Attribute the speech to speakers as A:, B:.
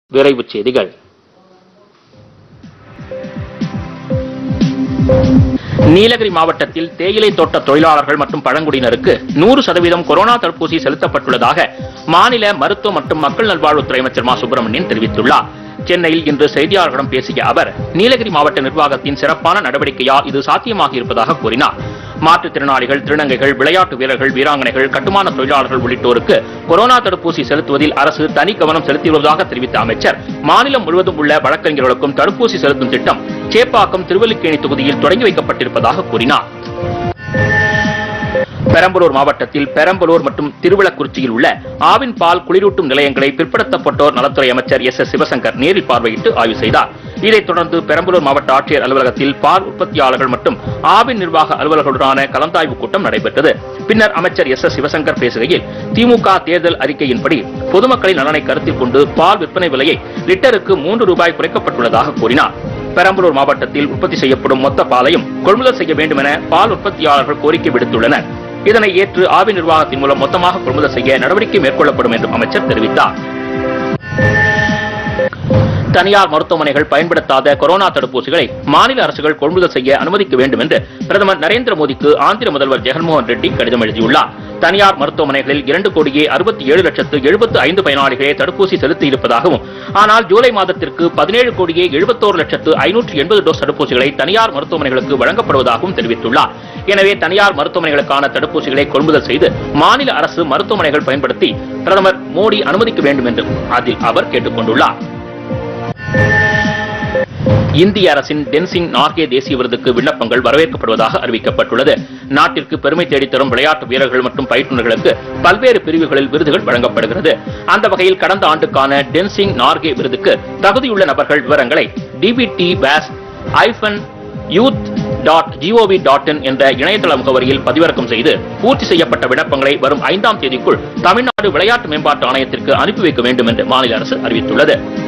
A: விரைவுச் செய்திகள் நீலகிரி மாவட்டத்தில் தேயிலை தோட்ட தொழிலாளர்கள் மற்றும் பழங்குடியினருக்கு நூறு சதவீதம் கொரோனா தடுப்பூசி செலுத்தப்பட்டுள்ளதாக மாநில மருத்துவ மற்றும் மக்கள் நல்வாழ்வுத்துறை அமைச்சர் மா சுப்பிரமணியன் தெரிவித்துள்ளார் சென்னையில் இன்று செய்தியாளர்களிடம் பேசிய அவர் நீலகிரி மாவட்ட நிர்வாகத்தின் சிறப்பான நடவடிக்கையால் இது சாத்தியமாகி இருப்பதாக கூறினார் மாற்றுத்திறனாளிகள் திருநங்கைகள் விளையாட்டு வீரர்கள் வீராங்கனைகள் கட்டுமான தொழிலாளர்கள் உள்ளிட்டோருக்கு கொரோனா தடுப்பூசி செலுத்துவதில் அரசு தனி கவனம் செலுத்தி வருவதாக தெரிவித்த அமைச்சர் மாநிலம் முழுவதும் உள்ள வழக்கறிஞர்களுக்கும் தடுப்பூசி செலுத்தும் திட்டம் சேப்பாக்கம் திருவல்லிக்கேணி தொகுதியில் தொடங்கி வைக்கப்பட்டிருப்பதாக கூறினார் பெரம்பலூர் மாவட்டத்தில் பெரம்பலூர் மற்றும் திருவிளக்குறிச்சியில் உள்ள ஆவின் பால் குளிரூட்டும் நிலையங்களை பிற்படுத்தப்பட்டோர் நலத்துறை அமைச்சர் எஸ் எஸ் சிவசங்கர் நேரில் பார்வையிட்டு ஆய்வு செய்தார் இதைத் தொடர்ந்து பெரம்பலூர் மாவட்ட ஆட்சியர் அலுவலகத்தில் பால் உற்பத்தியாளர்கள் மற்றும் ஆவின் நிர்வாக அலுவலர்களுடனான கலந்தாய்வு கூட்டம் நடைபெற்றது பின்னர் அமைச்சர் எஸ் எஸ் சிவசங்கர் பேசுகையில் திமுக தேர்தல் அறிக்கையின்படி பொதுமக்களின் நலனை கருத்தில் கொண்டு பால் விற்பனை விலையை லிட்டருக்கு மூன்று ரூபாய் குறைக்கப்பட்டுள்ளதாக கூறினார் பெரம்பலூர் மாவட்டத்தில் உற்பத்தி செய்யப்படும் மொத்த பாலையும் கொள்முதல் செய்ய வேண்டும் என பால் உற்பத்தியாளர்கள் கோரிக்கை விடுத்துள்ளனர் இதனை ஏற்று ஆவி நிர்வாகத்தின் மூலம் மொத்தமாக கொள்முதல் செய்ய நடவடிக்கை மேற்கொள்ளப்படும் என்றும் அமைச்சர் தெரிவித்தார் தனியார் மருத்துவமனைகள் பயன்படுத்தாத கொரோனா தடுப்பூசிகளை மாநில அரசுகள் கொள்முதல் செய்ய அனுமதிக்க வேண்டும் என்று பிரதமர் நரேந்திர மோடிக்கு ஆந்திர முதல்வர் ஜெகன்மோகன் ரெட்டி கடிதம் எழுதியுள்ளார் தனியார் மருத்துவமனைகளில் இரண்டு கோடியே அறுபத்தி ஏழு லட்சத்து எழுபத்து ஐந்து பயனாளிகளே தடுப்பூசி செலுத்தி இருப்பதாகவும் ஆனால் ஜூலை மாதத்திற்கு பதினேழு கோடியே எழுபத்தோரு லட்சத்து ஐநூற்று எண்பது டோஸ் தடுப்பூசிகளை தனியார் மருத்துவமனைகளுக்கு வழங்கப்படுவதாகவும் தெரிவித்துள்ளார் எனவே தனியார் மருத்துவமனைகளுக்கான தடுப்பூசிகளை கொள்முதல் செய்து மாநில அரசு மருத்துவமனைகள் பயன்படுத்தி பிரதமர் மோடி அனுமதிக்க வேண்டும் என்று அதில் அவர் கேட்டுக் கொண்டுள்ளார் இந்திய அரசின் டென்சிங் நார்கே தேசிய விருதுக்கு விண்ணப்பங்கள் வரவேற்கப்படுவதாக அறிவிக்கப்பட்டுள்ளது நாட்டிற்கு பெருமை தேடித்தரும் விளையாட்டு வீரர்கள் மற்றும் பயிற்றுநர்களுக்கு பல்வேறு பிரிவுகளில் விருதுகள் வழங்கப்படுகிறது அந்த வகையில் கடந்த ஆண்டுக்கான டென்சிங் நார்கே விருதுக்கு தகுதியுள்ள நபர்கள் விவரங்களை டிபிடி பேஸ் ஐஃபன் youth dot GOV dot in என்ற இணையதள முகவரியில் பதிவிறக்கம் செய்து பூர்த்தி செய்யப்பட்ட விண்ணப்பங்களை வரும் ஐந்தாம் தேதிக்குள் தமிழ்நாடு விளையாட்டு மேம்பாட்டு ஆணையத்திற்கு அனுப்பி வைக்க வேண்டும் என்று மாநில அரசு அறிவித்துள்ளது